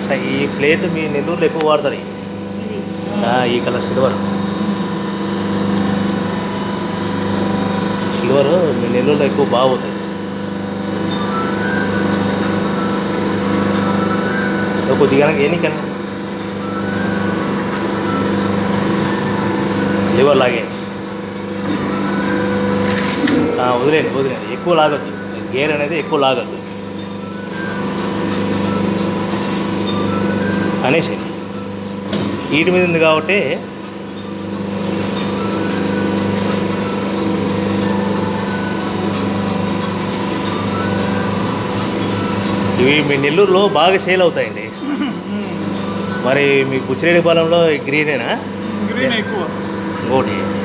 స- ఈ ప్లేట్ మీ నెల్లూరులో ఎక్కువ వాడతారు ఈ. ఇది ఆ, ఈ కలర్ సిల్వర్ సిల్వర్ మీ నెల్లూరులో ఎక్కువ బాగుతాయి కొద్దిగా ఎన్నికన్నా లివర్ లాగే ఆ, వదిలేండి వదిలేండి ఎక్కువ లాగద్దు గేర్ అనేది ఎక్కువ లాగద్దు అనేసి వీటి మీద ఉంది కాబట్టి ఇవి మీ నెల్లూరులో బాగా సేల్ అవుతాయండి మరి మీ బుచ్చిరెడ్డిపాలెంలో గ్రీనేనా గ్రీన్ ఎక్కువ ఇంకోటి